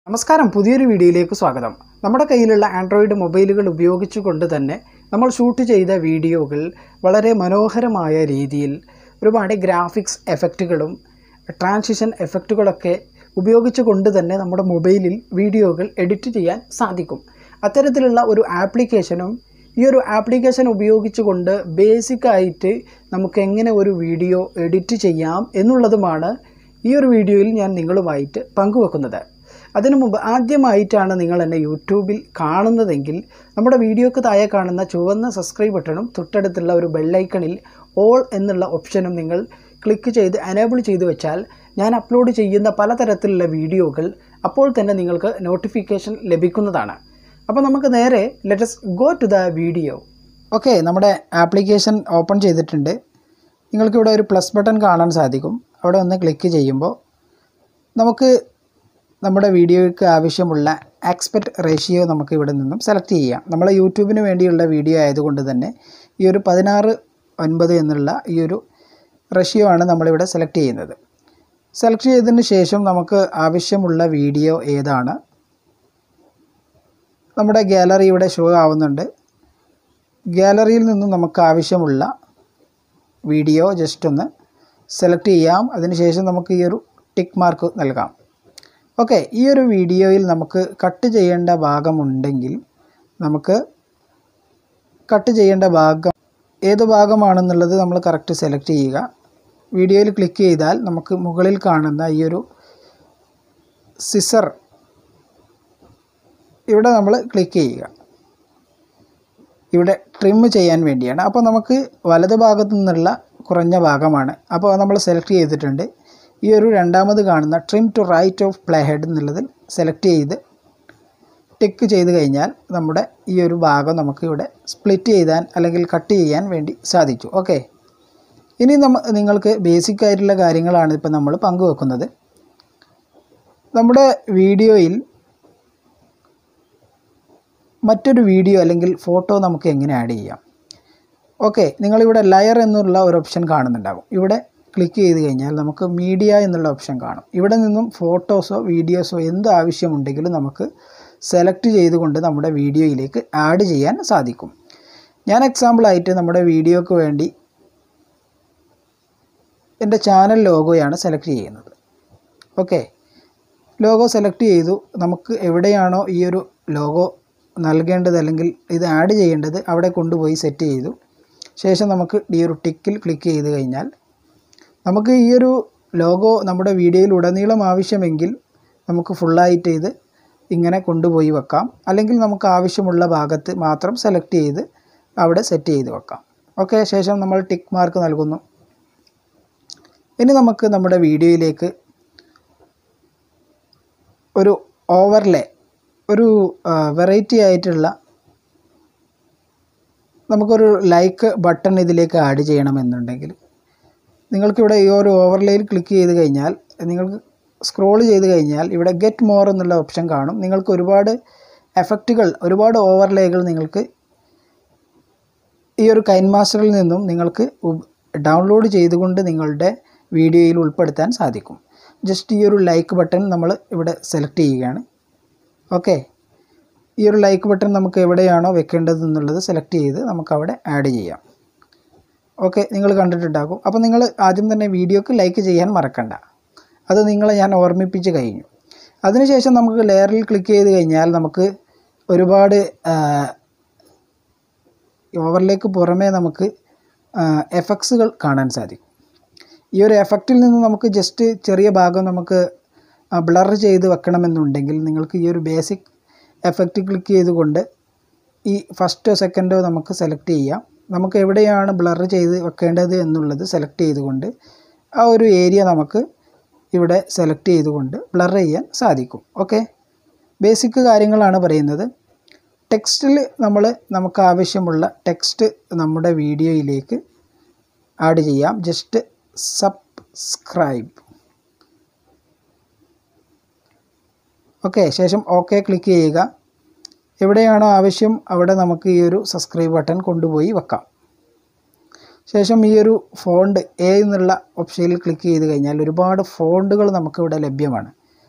നമസ്കാരം പുതിയൊരു വീഡിയോയിലേക്ക് സ്വാഗതം നമ്മുടെ കയ്യിലുള്ള ആൻഡ്രോയിഡ് മൊബൈലുകൾ ഉപയോഗിച്ചുകൊണ്ട് തന്നെ നമ്മൾ ഷൂട്ട് ചെയ്ത വീഡിയോകൾ വളരെ മനോഹരമായ രീതിയിൽ ഒരുപാട് ഗ്രാഫിക്സ് എഫക്റ്റുകളും ട്രാൻസിഷൻ എഫക്റ്റുകളൊക്കെ ഉപയോഗിച്ചുകൊണ്ട് തന്നെ നമ്മുടെ മൊബൈലിൽ വീഡിയോകൾ എഡിറ്റ് ചെയ്യാൻ സാധിക്കും അത്തരത്തിലുള്ള ഒരു ആപ്ലിക്കേഷനും ഈ ഒരു ആപ്ലിക്കേഷൻ ഉപയോഗിച്ചുകൊണ്ട് ബേസിക്കായിട്ട് നമുക്ക് എങ്ങനെ ഒരു വീഡിയോ എഡിറ്റ് ചെയ്യാം എന്നുള്ളതുമാണ് ഈ ഒരു വീഡിയോയിൽ ഞാൻ നിങ്ങളുമായിട്ട് പങ്കുവെക്കുന്നത് അതിനു മുമ്പ് ആദ്യമായിട്ടാണ് നിങ്ങൾ എന്നെ യൂട്യൂബിൽ കാണുന്നതെങ്കിൽ നമ്മുടെ വീഡിയോക്ക് താഴെ കാണുന്ന ചുവന്ന സബ്സ്ക്രൈബ് ബട്ടണും തൊട്ടടുത്തുള്ള ഒരു ബെല്ലൈക്കണിൽ ഓൾ എന്നുള്ള ഓപ്ഷനും നിങ്ങൾ ക്ലിക്ക് ചെയ്ത് എനേബിൾ ചെയ്തു വെച്ചാൽ ഞാൻ അപ്ലോഡ് ചെയ്യുന്ന പലതരത്തിലുള്ള വീഡിയോകൾ അപ്പോൾ തന്നെ നിങ്ങൾക്ക് നോട്ടിഫിക്കേഷൻ ലഭിക്കുന്നതാണ് അപ്പോൾ നമുക്ക് നേരെ let's go to the video okay നമ്മുടെ ആപ്ലിക്കേഷൻ ഓപ്പൺ ചെയ്തിട്ടുണ്ട് നിങ്ങൾക്കിവിടെ ഒരു പ്ലസ് ബട്ടൺ കാണാൻ സാധിക്കും അവിടെ ഒന്ന് ക്ലിക്ക് ചെയ്യുമ്പോൾ നമുക്ക് നമ്മുടെ വീഡിയോയ്ക്ക് ആവശ്യമുള്ള ആക്സ്പെക്ട് റേഷ്യോ നമുക്ക് ഇവിടെ നിന്നും സെലക്ട് ചെയ്യാം നമ്മളെ യൂട്യൂബിന് വേണ്ടിയുള്ള വീഡിയോ ആയതുകൊണ്ട് തന്നെ ഈ ഒരു പതിനാറ് ഒൻപത് എന്നുള്ള ഈ ഒരു റേഷ്യോ ആണ് നമ്മളിവിടെ സെലക്ട് ചെയ്യുന്നത് സെലക്ട് ചെയ്തതിന് ശേഷം നമുക്ക് ആവശ്യമുള്ള വീഡിയോ ഏതാണ് നമ്മുടെ ഗാലറി ഇവിടെ ഷോ ആവുന്നുണ്ട് ഗാലറിയിൽ നിന്നും നമുക്ക് ആവശ്യമുള്ള വീഡിയോ ജസ്റ്റ് ഒന്ന് സെലക്ട് ചെയ്യാം അതിനുശേഷം നമുക്ക് ഈ ഒരു ടിക്ക് മാർക്ക് നൽകാം ഓക്കെ ഈ ഒരു വീഡിയോയിൽ നമുക്ക് കട്ട് ചെയ്യേണ്ട ഭാഗമുണ്ടെങ്കിൽ നമുക്ക് കട്ട് ചെയ്യേണ്ട ഭാഗം ഏത് ഭാഗമാണെന്നുള്ളത് നമ്മൾ കറക്റ്റ് സെലക്ട് ചെയ്യുക വീഡിയോയിൽ ക്ലിക്ക് ചെയ്താൽ നമുക്ക് മുകളിൽ കാണുന്ന ഈ ഒരു സിസർ ഇവിടെ നമ്മൾ ക്ലിക്ക് ചെയ്യുക ഇവിടെ ട്രിം ചെയ്യാൻ വേണ്ടിയാണ് അപ്പോൾ നമുക്ക് വലത് ഭാഗത്തു നിന്നുള്ള കുറഞ്ഞ ഭാഗമാണ് അപ്പോൾ നമ്മൾ സെലക്ട് ചെയ്തിട്ടുണ്ട് ഈ ഒരു രണ്ടാമത് കാണുന്ന trim to right of play head എന്നുള്ളതിൽ സെലക്ട് ചെയ്ത് ടിക്ക് ചെയ്ത് കഴിഞ്ഞാൽ നമ്മുടെ ഈ ഒരു ഭാഗം നമുക്ക് ഇവിടെ സ്പ്ലിറ്റ് ചെയ്താൻ അല്ലെങ്കിൽ കട്ട് ചെയ്യാൻ വേണ്ടി സാധിച്ചു ഓക്കെ ഇനി നമ്മ നിങ്ങൾക്ക് ബേസിക് ആയിട്ടുള്ള കാര്യങ്ങളാണ് ഇപ്പോൾ നമ്മൾ പങ്കുവെക്കുന്നത് നമ്മുടെ വീഡിയോയിൽ മറ്റൊരു വീഡിയോ അല്ലെങ്കിൽ ഫോട്ടോ നമുക്ക് എങ്ങനെ ആഡ് ചെയ്യാം ഓക്കെ നിങ്ങളിവിടെ ലയർ എന്നുള്ള ഒരു ഓപ്ഷൻ കാണുന്നുണ്ടാകും ഇവിടെ ക്ലിക്ക് ചെയ്ത് കഴിഞ്ഞാൽ നമുക്ക് മീഡിയ എന്നുള്ള ഓപ്ഷൻ കാണും ഇവിടെ നിന്നും ഫോട്ടോസോ വീഡിയോസോ എന്ത് ആവശ്യമുണ്ടെങ്കിലും നമുക്ക് സെലക്ട് ചെയ്തുകൊണ്ട് നമ്മുടെ വീഡിയോയിലേക്ക് ആഡ് ചെയ്യാൻ സാധിക്കും ഞാൻ എക്സാമ്പിളായിട്ട് നമ്മുടെ വീഡിയോക്ക് വേണ്ടി എൻ്റെ ചാനൽ ലോഗോയാണ് സെലക്ട് ചെയ്യുന്നത് ഓക്കെ ലോഗോ സെലക്ട് ചെയ്തു നമുക്ക് എവിടെയാണോ ഈ ഒരു ലോഗോ നൽകേണ്ടത് അല്ലെങ്കിൽ ഇത് ആഡ് ചെയ്യേണ്ടത് അവിടെ കൊണ്ടുപോയി സെറ്റ് ചെയ്തു ശേഷം നമുക്ക് ഈ ഒരു ടിക്കിൽ ക്ലിക്ക് ചെയ്ത് കഴിഞ്ഞാൽ നമുക്ക് ഈ ഒരു ലോഗോ നമ്മുടെ വീഡിയോയിൽ ഉടനീളം ആവശ്യമെങ്കിൽ നമുക്ക് ഫുള്ളായിട്ട് ഇത് ഇങ്ങനെ കൊണ്ടുപോയി വെക്കാം അല്ലെങ്കിൽ നമുക്ക് ആവശ്യമുള്ള ഭാഗത്ത് മാത്രം സെലക്ട് ചെയ്ത് അവിടെ സെറ്റ് ചെയ്ത് വെക്കാം ഓക്കെ ശേഷം നമ്മൾ ടിക്ക് മാർക്ക് നൽകുന്നു ഇനി നമുക്ക് നമ്മുടെ വീഡിയോയിലേക്ക് ഒരു ഓവർലേ ഒരു വെറൈറ്റി ആയിട്ടുള്ള നമുക്കൊരു ലൈക്ക് ബട്ടൺ ഇതിലേക്ക് ആഡ് ചെയ്യണമെന്നുണ്ടെങ്കിൽ നിങ്ങൾക്കിവിടെ ഈ ഒരു ഓവർലേയിൽ ക്ലിക്ക് ചെയ്ത് കഴിഞ്ഞാൽ നിങ്ങൾക്ക് സ്ക്രോൾ ചെയ്ത് കഴിഞ്ഞാൽ ഇവിടെ ഗെറ്റ് മോർ എന്നുള്ള ഓപ്ഷൻ കാണും നിങ്ങൾക്ക് ഒരുപാട് എഫക്റ്റുകൾ ഒരുപാട് ഓവർലേകൾ നിങ്ങൾക്ക് ഈ ഒരു കൈൻ മാസ്റ്ററിൽ നിന്നും നിങ്ങൾക്ക് ഡൗൺലോഡ് ചെയ്തുകൊണ്ട് നിങ്ങളുടെ വീഡിയോയിൽ ഉൾപ്പെടുത്താൻ സാധിക്കും ജസ്റ്റ് ഈ ഒരു ലൈക്ക് ബട്ടൺ നമ്മൾ ഇവിടെ സെലക്ട് ചെയ്യുകയാണ് ഓക്കെ ഈ ഒരു ലൈക്ക് ബട്ടൺ നമുക്ക് എവിടെയാണോ വെക്കേണ്ടത് എന്നുള്ളത് സെലക്ട് ചെയ്ത് നമുക്ക് അവിടെ ആഡ് ചെയ്യാം ഓക്കെ നിങ്ങൾ കണ്ടിട്ടുണ്ടാകും അപ്പോൾ നിങ്ങൾ ആദ്യം തന്നെ വീഡിയോക്ക് ലൈക്ക് ചെയ്യാൻ മറക്കണ്ട അത് നിങ്ങളെ ഞാൻ ഓർമ്മിപ്പിച്ച് കഴിഞ്ഞു അതിനുശേഷം നമുക്ക് ലെയറിൽ ക്ലിക്ക് ചെയ്ത് കഴിഞ്ഞാൽ നമുക്ക് ഒരുപാട് ഓവറിലേക്ക് പുറമേ നമുക്ക് എഫക്ട്സുകൾ കാണാൻ സാധിക്കും ഈ ഒരു എഫക്റ്റിൽ നിന്ന് നമുക്ക് ജസ്റ്റ് ചെറിയ ഭാഗം നമുക്ക് ബ്ലർ ചെയ്ത് വെക്കണമെന്നുണ്ടെങ്കിൽ നിങ്ങൾക്ക് ഈ ഒരു ബേസിക് എഫക്റ്റ് ക്ലിക്ക് ചെയ്തുകൊണ്ട് ഈ ഫസ്റ്റോ സെക്കൻഡോ നമുക്ക് സെലക്ട് ചെയ്യാം നമുക്ക് എവിടെയാണ് ബ്ലർ ചെയ്ത് വെക്കേണ്ടത് എന്നുള്ളത് സെലക്ട് ചെയ്തുകൊണ്ട് ആ ഒരു ഏരിയ നമുക്ക് ഇവിടെ സെലക്ട് ചെയ്തുകൊണ്ട് ബ്ലർ ചെയ്യാൻ സാധിക്കും ഓക്കെ ബേസിക് കാര്യങ്ങളാണ് പറയുന്നത് ടെക്സ്റ്റിൽ നമ്മൾ നമുക്ക് ആവശ്യമുള്ള ടെക്സ്റ്റ് നമ്മുടെ വീഡിയോയിലേക്ക് ആഡ് ചെയ്യാം ജസ്റ്റ് സബ്സ്ക്രൈബ് ഓക്കെ ശേഷം ഓക്കെ ക്ലിക്ക് ചെയ്യുക എവിടെയാണോ ആവശ്യം അവിടെ നമുക്ക് ഈ ഒരു സബ്സ്ക്രൈബ് ബട്ടൺ കൊണ്ടുപോയി വെക്കാം ശേഷം ഈ ഒരു ഫോണ്ട് എ എന്നുള്ള ഓപ്ഷനിൽ ക്ലിക്ക് ചെയ്ത് കഴിഞ്ഞാൽ ഒരുപാട് ഫോണ്ടുകൾ നമുക്കിവിടെ ലഭ്യമാണ്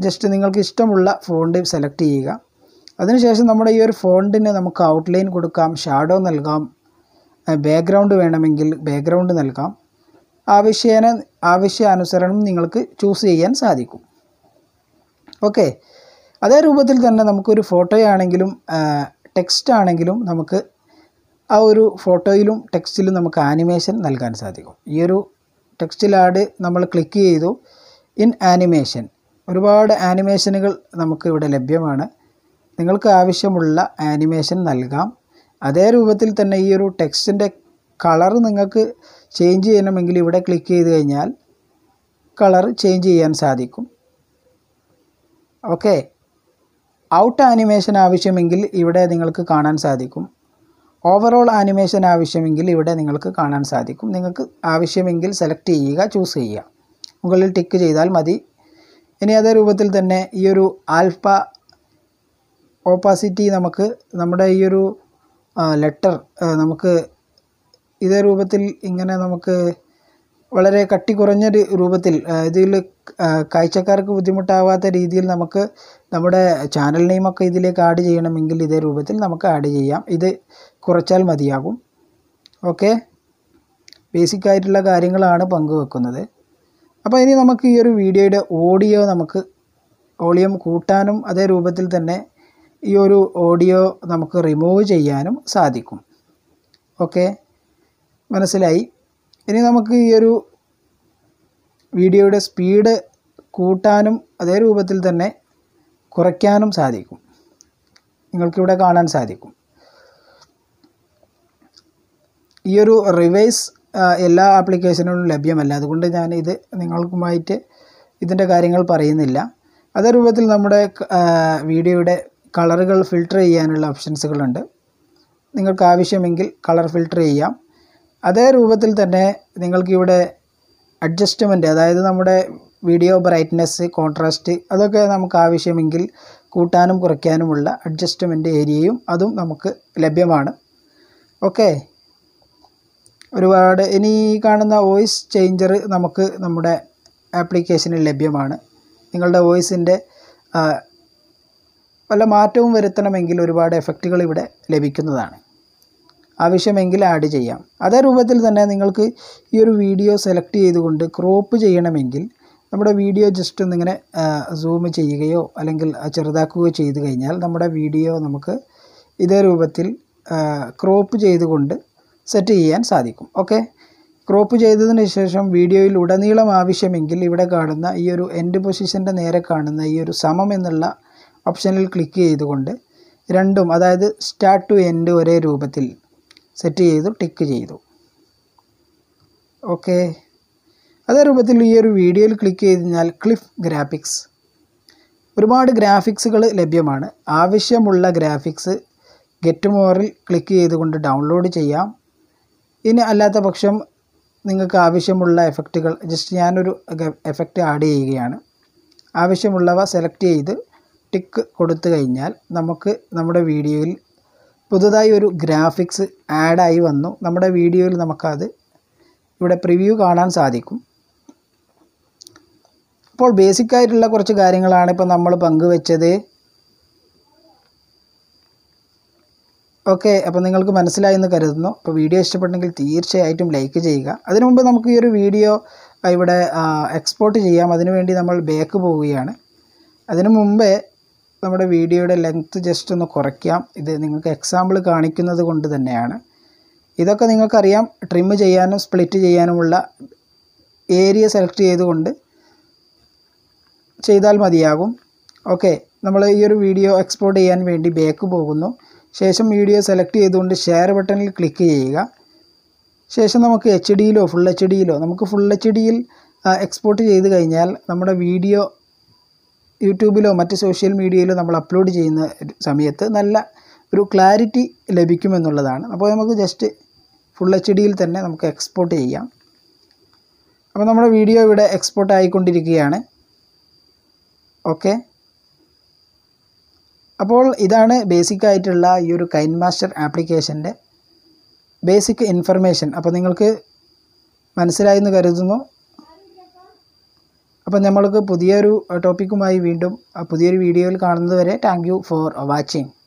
ജസ്റ്റ് നിങ്ങൾക്ക് ഇഷ്ടമുള്ള ഫോണ്ട് സെലക്ട് ചെയ്യുക അതിനുശേഷം നമ്മുടെ ഈ ഒരു ഫോണ്ടിന് നമുക്ക് ഔട്ട്ലൈൻ കൊടുക്കാം ഷാഡോ നൽകാം ബാക്ക്ഗ്രൗണ്ട് വേണമെങ്കിൽ ബാക്ക്ഗ്രൗണ്ട് നൽകാം ആവശ്യേന ആവശ്യാനുസരണം നിങ്ങൾക്ക് ചൂസ് ചെയ്യാൻ സാധിക്കും ഓക്കെ അതേ രൂപത്തിൽ തന്നെ നമുക്കൊരു ഫോട്ടോയാണെങ്കിലും ടെക്സ്റ്റ് ആണെങ്കിലും നമുക്ക് ആ ഒരു ഫോട്ടോയിലും ടെക്സ്റ്റിലും നമുക്ക് ആനിമേഷൻ നൽകാൻ സാധിക്കും ഈ ഒരു ടെക്സ്റ്റിൽ ആഡ് നമ്മൾ ക്ലിക്ക് ചെയ്തു ഇൻ ആനിമേഷൻ ഒരുപാട് ആനിമേഷനുകൾ നമുക്ക് ഇവിടെ ലഭ്യമാണ് നിങ്ങൾക്ക് ആവശ്യമുള്ള ആനിമേഷൻ നൽകാം അതേ രൂപത്തിൽ തന്നെ ഈ ഒരു ടെക്സ്റ്റിൻ്റെ കളർ നിങ്ങൾക്ക് ചേഞ്ച് ചെയ്യണമെങ്കിൽ ഇവിടെ ക്ലിക്ക് ചെയ്ത് കഴിഞ്ഞാൽ കളർ ചേഞ്ച് ചെയ്യാൻ സാധിക്കും ഓക്കെ ഔട്ട് ആനിമേഷൻ ആവശ്യമെങ്കിൽ ഇവിടെ നിങ്ങൾക്ക് കാണാൻ സാധിക്കും ഓവറോൾ ആനിമേഷൻ ആവശ്യമെങ്കിൽ ഇവിടെ നിങ്ങൾക്ക് കാണാൻ സാധിക്കും നിങ്ങൾക്ക് ആവശ്യമെങ്കിൽ സെലക്ട് ചെയ്യുക ചൂസ് ചെയ്യുക മുകളിൽ ടിക്ക് ചെയ്താൽ മതി ഇനി അതേ രൂപത്തിൽ തന്നെ ഈ ഒരു ആൽഫ ഓപ്പാസിറ്റി നമുക്ക് നമ്മുടെ ഈ ഒരു ലെറ്റർ നമുക്ക് ഇതേ രൂപത്തിൽ ഇങ്ങനെ നമുക്ക് വളരെ കട്ടി കുറഞ്ഞൊരു രൂപത്തിൽ ഇതിൽ കാഴ്ചക്കാർക്ക് ബുദ്ധിമുട്ടാവാത്ത രീതിയിൽ നമുക്ക് നമ്മുടെ ചാനൽ നെയിമൊക്കെ ഇതിലേക്ക് ആഡ് ചെയ്യണമെങ്കിൽ ഇതേ രൂപത്തിൽ നമുക്ക് ആഡ് ചെയ്യാം ഇത് കുറച്ചാൽ മതിയാകും ഓക്കെ ബേസിക് ആയിട്ടുള്ള കാര്യങ്ങളാണ് പങ്കുവെക്കുന്നത് അപ്പോൾ ഇനി നമുക്ക് ഈ ഒരു വീഡിയോയുടെ ഓഡിയോ നമുക്ക് വോളിയം കൂട്ടാനും അതേ രൂപത്തിൽ തന്നെ ഈ ഒരു ഓഡിയോ നമുക്ക് റിമൂവ് ചെയ്യാനും സാധിക്കും ഓക്കെ മനസ്സിലായി ഇനി നമുക്ക് ഈ ഒരു വീഡിയോയുടെ സ്പീഡ് കൂട്ടാനും അതേ രൂപത്തിൽ തന്നെ കുറയ്ക്കാനും സാധിക്കും നിങ്ങൾക്കിവിടെ കാണാൻ സാധിക്കും ഈ ഒരു റിവൈസ് എല്ലാ ആപ്ലിക്കേഷനുകളും ലഭ്യമല്ല അതുകൊണ്ട് ഞാൻ ഇത് നിങ്ങൾക്കുമായിട്ട് ഇതിൻ്റെ കാര്യങ്ങൾ പറയുന്നില്ല അതേ രൂപത്തിൽ നമ്മുടെ വീഡിയോയുടെ കളറുകൾ ഫിൽട്ടർ ചെയ്യാനുള്ള ഓപ്ഷൻസുകളുണ്ട് നിങ്ങൾക്ക് ആവശ്യമെങ്കിൽ കളർ ഫിൽട്ടർ ചെയ്യാം അതേ രൂപത്തിൽ തന്നെ നിങ്ങൾക്കിവിടെ അഡ്ജസ്റ്റ്മെൻറ്റ് അതായത് നമ്മുടെ വീഡിയോ ബ്രൈറ്റ്നെസ് കോൺട്രാസ്റ്റ് അതൊക്കെ നമുക്ക് ആവശ്യമെങ്കിൽ കൂട്ടാനും കുറയ്ക്കാനുമുള്ള അഡ്ജസ്റ്റ്മെൻറ്റ് ഏരിയയും അതും നമുക്ക് ലഭ്യമാണ് ഓക്കെ ഒരുപാട് ഇനി ഈ കാണുന്ന വോയിസ് ചേഞ്ചർ നമുക്ക് നമ്മുടെ ആപ്ലിക്കേഷനിൽ ലഭ്യമാണ് നിങ്ങളുടെ വോയിസിൻ്റെ വല്ല മാറ്റവും വരുത്തണമെങ്കിൽ ഒരുപാട് എഫക്റ്റുകൾ ഇവിടെ ലഭിക്കുന്നതാണ് ആവശ്യമെങ്കിൽ ആഡ് ചെയ്യാം അതേ രൂപത്തിൽ തന്നെ നിങ്ങൾക്ക് ഈ ഒരു വീഡിയോ സെലക്ട് ചെയ്തുകൊണ്ട് ക്രോപ്പ് ചെയ്യണമെങ്കിൽ നമ്മുടെ വീഡിയോ ജസ്റ്റ് ഒന്നിങ്ങനെ സൂം ചെയ്യുകയോ അല്ലെങ്കിൽ ചെറുതാക്കുകയോ ചെയ്തു കഴിഞ്ഞാൽ നമ്മുടെ വീഡിയോ നമുക്ക് ഇതേ രൂപത്തിൽ ക്രോപ്പ് ചെയ്തുകൊണ്ട് സെറ്റ് ചെയ്യാൻ സാധിക്കും ഓക്കെ ക്രോപ്പ് ചെയ്തതിന് ശേഷം വീഡിയോയിൽ ഉടനീളം ആവശ്യമെങ്കിൽ ഇവിടെ കാണുന്ന ഈ ഒരു എൻഡ് പൊസിഷൻ്റെ നേരെ കാണുന്ന ഈ ഒരു സമം എന്നുള്ള ഓപ്ഷനിൽ ക്ലിക്ക് ചെയ്തുകൊണ്ട് രണ്ടും അതായത് സ്റ്റാർട്ട് ടു എൻഡ് ഒരേ രൂപത്തിൽ സെറ്റ് ചെയ്തു ടിക്ക് ചെയ്തു ഓക്കെ അതേ രൂപത്തിൽ ഈ ഒരു വീഡിയോയിൽ ക്ലിക്ക് ചെയ്ത് കഴിഞ്ഞാൽ ക്ലിഫ് ഗ്രാഫിക്സ് ഒരുപാട് ഗ്രാഫിക്സുകൾ ലഭ്യമാണ് ആവശ്യമുള്ള ഗ്രാഫിക്സ് ഗെറ്റ് മോറിൽ ക്ലിക്ക് ചെയ്തുകൊണ്ട് ഡൗൺലോഡ് ചെയ്യാം ഇനി അല്ലാത്ത പക്ഷം നിങ്ങൾക്ക് ആവശ്യമുള്ള എഫക്റ്റുകൾ ജസ്റ്റ് ഞാനൊരു എഫക്റ്റ് ആഡ് ചെയ്യുകയാണ് ആവശ്യമുള്ളവ സെലക്ട് ചെയ്ത് ടിക്ക് കൊടുത്തു കഴിഞ്ഞാൽ നമുക്ക് നമ്മുടെ വീഡിയോയിൽ പുതുതായി ഒരു ഗ്രാഫിക്സ് ആഡായി വന്നു നമ്മുടെ വീഡിയോയിൽ നമുക്കത് ഇവിടെ പ്രിവ്യൂ കാണാൻ സാധിക്കും അപ്പോൾ ബേസിക് ആയിട്ടുള്ള കുറച്ച് കാര്യങ്ങളാണ് ഇപ്പോൾ നമ്മൾ പങ്കുവെച്ചത് ഓക്കെ അപ്പോൾ നിങ്ങൾക്ക് മനസ്സിലായി എന്ന് കരുതുന്നു അപ്പോൾ വീഡിയോ ഇഷ്ടപ്പെട്ടെങ്കിൽ തീർച്ചയായിട്ടും ലൈക്ക് ചെയ്യുക അതിനു മുമ്പ് നമുക്ക് ഈ ഒരു വീഡിയോ ഇവിടെ എക്സ്പോർട്ട് ചെയ്യാം അതിനുവേണ്ടി നമ്മൾ ബാക്ക് പോവുകയാണ് അതിനു മുമ്പേ നമ്മുടെ വീഡിയോയുടെ ലെങ്ത്ത് ജസ്റ്റ് ഒന്ന് കുറയ്ക്കാം ഇത് നിങ്ങൾക്ക് എക്സാമ്പിൾ കാണിക്കുന്നത് കൊണ്ട് തന്നെയാണ് ഇതൊക്കെ നിങ്ങൾക്കറിയാം ട്രിം ചെയ്യാനും സ്പ്ലിറ്റ് ചെയ്യാനുമുള്ള ഏരിയ സെലക്ട് ചെയ്തുകൊണ്ട് ചെയ്താൽ മതിയാകും ഓക്കെ നമ്മൾ ഈ ഒരു വീഡിയോ എക്സ്പോർട്ട് ചെയ്യാൻ വേണ്ടി ബാക്ക് പോകുന്നു ശേഷം വീഡിയോ സെലക്ട് ചെയ്തുകൊണ്ട് ഷെയർ ബട്ടണിൽ ക്ലിക്ക് ചെയ്യുക ശേഷം നമുക്ക് എച്ച് ഡിയിലോ ഫുൾ എച്ച് ഡിയിലോ നമുക്ക് ഫുൾ എച്ച് ഡിയിൽ എക്സ്പോർട്ട് ചെയ്ത് കഴിഞ്ഞാൽ നമ്മുടെ വീഡിയോ യൂട്യൂബിലോ മറ്റ് സോഷ്യൽ മീഡിയയിലോ നമ്മൾ അപ്ലോഡ് ചെയ്യുന്ന സമയത്ത് നല്ല ഒരു ക്ലാരിറ്റി ലഭിക്കുമെന്നുള്ളതാണ് അപ്പോൾ നമുക്ക് ജസ്റ്റ് ഫുൾ എച്ച് ഡിയിൽ തന്നെ നമുക്ക് എക്സ്പോർട്ട് ചെയ്യാം അപ്പോൾ നമ്മുടെ വീഡിയോ ഇവിടെ എക്സ്പോർട്ട് ആയിക്കൊണ്ടിരിക്കുകയാണ് ഓക്കെ അപ്പോൾ ഇതാണ് ബേസിക് ആയിട്ടുള്ള ഈ ഒരു കൈൻ മാസ്റ്റർ ആപ്ലിക്കേഷൻ്റെ ബേസിക് ഇൻഫർമേഷൻ അപ്പോൾ നിങ്ങൾക്ക് മനസ്സിലായെന്ന് കരുതുന്നു അപ്പോൾ നമ്മൾക്ക് പുതിയൊരു ടോപ്പിക്കുമായി വീണ്ടും ആ, പുതിയൊരു വീഡിയോയിൽ കാണുന്നത് വരെ താങ്ക് യു ഫോർ വാച്ചിങ്